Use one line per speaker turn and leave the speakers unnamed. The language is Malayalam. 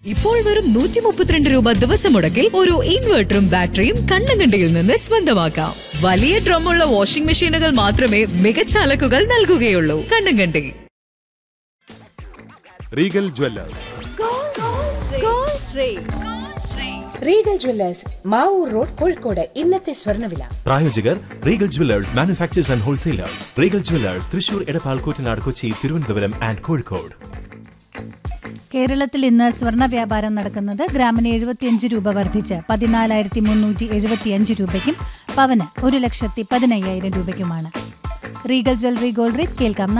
ഇപ്പോൾ വെറും നൂറ്റി മുപ്പത്തിരണ്ട് രൂപ ദിവസം മുടക്കിൽ ഒരു ഇൻവെർട്ടറും ബാറ്ററിയും കണ്ണങ്കണ്ടിയിൽ നിന്ന് സ്വന്തമാക്കാം വലിയ ഡ്രമ്മുള്ള വാഷിംഗ് മെഷീനുകൾ മാത്രമേ മികച്ച അലക്കുകൾ നൽകുകയുള്ളൂ Kannankandi
Regal Jewellers
Regal Jewellers Mavoor road Kozhikode ഇന്നത്തെ സ്വർണ്ണവില
പ്രായോജകർ Regal Jewellers manufacturers and wholesalers Regal Jewellers Thrissur Edappal Koottanad Kochi Thiruvananthapuram and Kozhikode
കേരളത്തിൽ ഇന്ന് സ്വർണ്ണ വ്യാപാരം നടക്കുന്നത് ഗ്രാമിന് എഴുപത്തിയഞ്ച് രൂപ വർദ്ധിച്ച് പതിനാലായിരത്തി മുന്നൂറ്റി എഴുപത്തിയഞ്ച് രൂപയ്ക്കും പവന് ഒരു ലക്ഷത്തി പതിനയ്യായിരം രൂപയ്ക്കുമാണ് റീഗൽ ജ്വല്ലറി ഗോൾഡ് റേറ്റ് കേൾക്കാം